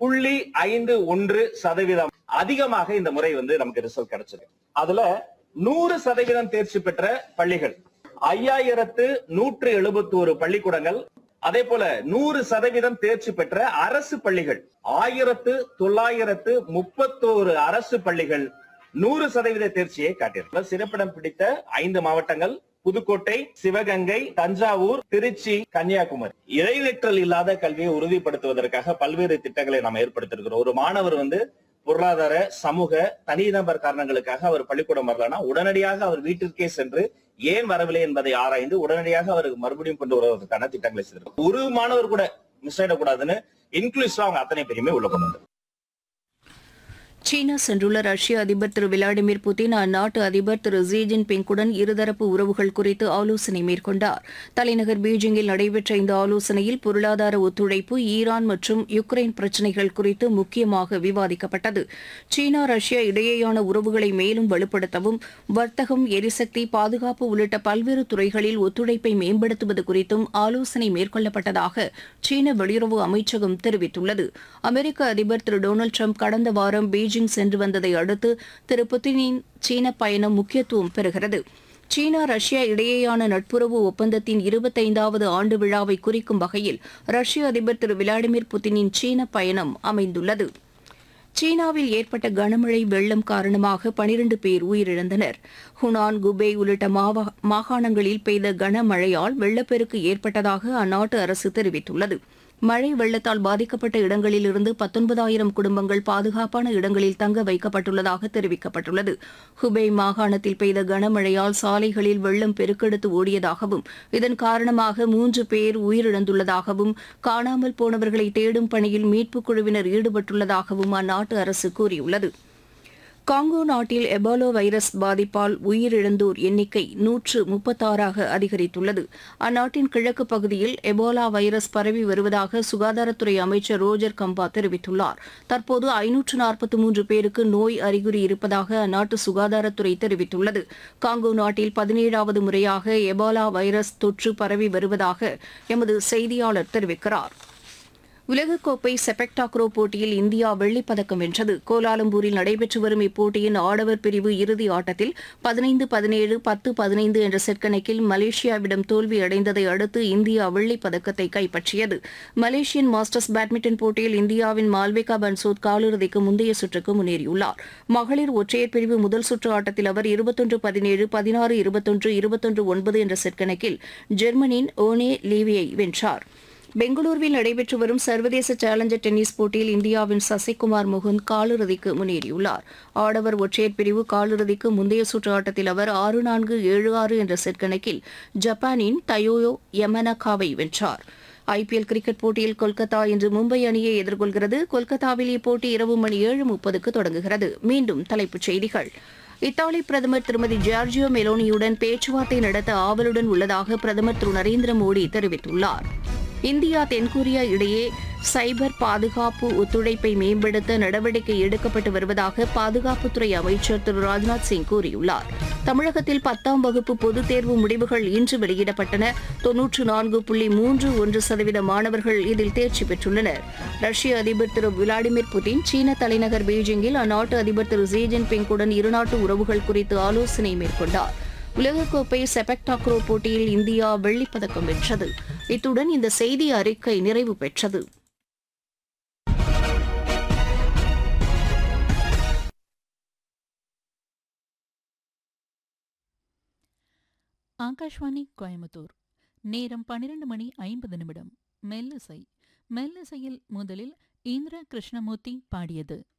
புள்ளி ஐந்து ஒன்று சதவீதம் அதிகமாக இந்த முறை வந்து நமக்கு ரிசல்ட் கிடைச்சிருக்கு அதுல நூறு சதவீதம் தேர்ச்சி பெற்ற பள்ளிகள் ஐயாயிரத்து நூற்று எழுபத்தி ஒரு பள்ளிக்கூடங்கள் அதே போல நூறு சதவீதம் தேர்ச்சி பெற்ற அரசு பள்ளிகள் ஆயிரத்து தொள்ளாயிரத்து முப்பத்தோரு அரசு பள்ளிகள் நூறு சதவீத தேர்ச்சியை காட்டியிருக்கிறது சிறப்பிடம் பிடித்த ஐந்து மாவட்டங்கள் புதுக்கோட்டை சிவகங்கை தஞ்சாவூர் திருச்சி கன்னியாகுமரி இடைநிற்றல் இல்லாத கல்வியை உறுதிப்படுத்துவதற்காக பல்வேறு திட்டங்களை நாம் ஏற்படுத்தியிருக்கிறோம் ஒரு மாணவர் வந்து பொருளாதார சமூக தனிநபர் காரணங்களுக்காக அவர் பள்ளிக்கூடம் வரலன்னா உடனடியாக அவர் வீட்டிற்கே சென்று ஏன் வரவில்லை என்பதை ஆராய்ந்து உடனடியாக அவருக்கு மறுபடியும் கொண்டு வருவதற்கான திட்டங்களை செய்திருக்கோம் ஒரு மாணவர் கூட மிஸ் ஆயிடக்கூடாதுன்னு இன்க்ளூசிவா அவங்க அத்தனை பேருமே உள்ள கொண்டு வந்தாங்க. சீனா சென்றுள்ள ரஷ்ய அதிபர் திரு விளாடிமிர் புதின் அந்நாட்டு அதிபர் திரு ஜி ஜின்பிங்குடன் இருதரப்பு உறவுகள் குறித்து ஆலோசனை மேற்கொண்டார் தலைநகர் பீஜிங்கில் நடைபெற்ற இந்த ஆலோசனையில் பொருளாதார ஒத்துழைப்பு ஈரான் மற்றும் யுக்ரைன் பிரச்சினைகள் குறித்து முக்கியமாக விவாதிக்கப்பட்டது சீனா ரஷ்யா இடையேயான உறவுகளை மேலும் வலுப்படுத்தவும் வர்த்தகம் எரிசக்தி பாதுகாப்பு உள்ளிட்ட பல்வேறு துறைகளில் ஒத்துழைப்பை மேம்படுத்துவது குறித்தும் ஆலோசனை மேற்கொள்ளப்பட்டதாக சீன வெளியுறவு அமைச்சகம் தெரிவித்துள்ளது அமெரிக்க அதிபர் திரு டொனால்டு ட்ரம்ப் கடந்த வாரம் பீஜிங் சென்று வந்ததை அடுத்து திரு புதினின் சீன பயணம் முக்கியத்துவம் பெறுகிறது சீனா ரஷ்யா இடையேயான நட்புறவு ஒப்பந்தத்தின் இருபத்தைந்தாவது ஆண்டு விழாவை குறிக்கும் வகையில் ரஷ்ய அதிபர் திரு விளாடிமிர் புதினின் சீன பயணம் அமைந்துள்ளது சீனாவில் ஏற்பட்ட கனமழை வெள்ளம் காரணமாக பனிரண்டு பேர் உயிரிழந்தனர் ஹுனான் குபே உள்ளிட்ட மாவா- மாகாணங்களில் பெய்த கனமழையால் வெள்ளப்பெருக்கு ஏற்பட்டதாக அந்நாட்டு அரசு தெரிவித்துள்ளது மழை வெள்ளத்தால் பாதிக்கப்பட்ட இடங்களிலிருந்து பத்தொன்பதாயிரம் குடும்பங்கள் பாதுகாப்பான இடங்களில் தங்க வைக்கப்பட்டுள்ளதாக தெரிவிக்கப்பட்டுள்ளது ஹுபே மாகாணத்தில் பெய்த கனமழையால் சாலைகளில் வெள்ளம் பெருக்கெடுத்து ஓடியதாகவும் இதன் காரணமாக மூன்று பேர் உயிரிழந்துள்ளதாகவும் காணாமல் போனவர்களை தேடும் பணியில் மீட்புக் குழுவினர் ஈடுபட்டுள்ளதாகவும் அந்நாட்டு அரசு கூறியுள்ளது காங்கோ நாட்டில் எபோலா வைரஸ் பாதிப்பால் உயிரிழந்தோர் எண்ணிக்கை நூற்று முப்பத்தாறாக அதிகரித்துள்ளது அந்நாட்டின் கிழக்கு பகுதியில் எபோலா வைரஸ் பரவி வருவதாக சுகாதாரத்துறை அமைச்சர் ரோஜர் கம்பா தெரிவித்துள்ளார் தற்போது ஐநூற்று நாற்பத்தி மூன்று பேருக்கு நோய் அறிகுறி இருப்பதாக அந்நாட்டு சுகாதாரத்துறை தெரிவித்துள்ளது காங்கோ நாட்டில் பதினேழாவது முறையாக எபோலா வைரஸ் தொற்று பரவி வருவதாக எமது செய்தியாளர் தெரிவிக்கிறார் உலகக்கோப்பை செபக் டாக்ரோ போட்டியில் இந்தியா வெள்ளிப் பதக்கம் வென்றது கோலாலம்பூரில் நடைபெற்று வரும் இப்போட்டியின் ஆடவர் பிரிவு இறுதி ஆட்டத்தில் பதினைந்து பதினேழு பத்து பதினைந்து என்ற செட் கணக்கில் மலேசியாவிடம் தோல்வி அடைந்ததை அடுத்து இந்தியா வெள்ளிப் பதக்கத்தை கைப்பற்றியது மலேசியன் மாஸ்டர்ஸ் பேட்மிண்டன் போட்டியில் இந்தியாவின் மால்விகா பன்சோத் காலிறுதிக்கு முந்தைய சுற்றுக்கு முன்னேறியுள்ளார் மகளிர் ஒற்றையர் பிரிவு முதல் சுற்று ஆட்டத்தில் அவர் இருபத்தொன்று பதினேழு பதினாறு இருபத்தொன்று இருபத்தொன்று ஒன்பது என்ற செட் கணக்கில் ஜெர்மனியின் ஓனே லீவியை வென்றார் பெங்களூருவில் நடைபெற்று வரும் சர்வதேச சேலஞ்சர் டென்னிஸ் போட்டியில் இந்தியாவின் சசிகுமார் முகுந்த் காலிறுதிக்கு முன்னேறியுள்ளார் ஆடவர் ஒற்றையர் பிரிவு காலிறுதிக்கு முந்தைய சுற்று ஆட்டத்தில் அவர் ஆறு நான்கு ஏழு ஆறு என்ற செட் கணக்கில் ஜப்பானின் தயோயோ யமனகாவை வென்றார் ஐபிஎல் கிரிக்கெட் போட்டியில் கொல்கத்தா இன்று மும்பை அணியை எதிர்கொள்கிறது கொல்கத்தாவில் இப்போட்டி இரவு மணி ஏழு முப்பதுக்கு தொடங்குகிறது மீண்டும் தலைப்புச் செய்திகள் இத்தாலி பிரதமர் திருமதி ஜார்ஜியோ மெலோனியுடன் பேச்சுவார்த்தை நடத்த ஆவலுடன் உள்ளதாக பிரதமர் திரு நரேந்திர மோடி தெரிவித்துள்ளார் இந்தியா தென்கொரியா இடையே சைபர் பாதுகாப்பு ஒத்துழைப்பை மேம்படுத்த நடவடிக்கை எடுக்கப்பட்டு வருவதாக பாதுகாப்புத்துறை அமைச்சர் திரு ராஜ்நாத் சிங் கூறியுள்ளார் தமிழகத்தில் பத்தாம் வகுப்பு பொதுத் தேர்வு முடிவுகள் இன்று வெளியிடப்பட்டன தொன்னூற்று நான்கு புள்ளி மூன்று ஒன்று சதவீத மாணவர்கள் இதில் தேர்ச்சி பெற்றுள்ளனர் ரஷ்ய அதிபர் திரு விளாடிமிர் புதின் சீன தலைநகர் பீஜிங்கில் அந்நாட்டு அதிபர் திரு ஜி ஜின்பிங்குடன் இருநாட்டு உறவுகள் குறித்து ஆலோசனை மேற்கொண்டார் உலகக்கோப்பை செபக் டாக்ரோ போட்டியில் இந்தியா வெள்ளிப் பதக்கம் வென்றது இத்துடன் இந்த செய்தி அறிக்கை நிறைவு பெற்றது ஆகாஷ்வாணி கோயம்புத்தூர் நேரம் பன்னிரண்டு மணி ஐம்பது நிமிடம் மெல்லிசை மெல்லிசையில் முதலில் இந்திர கிருஷ்ணமூர்த்தி பாடியது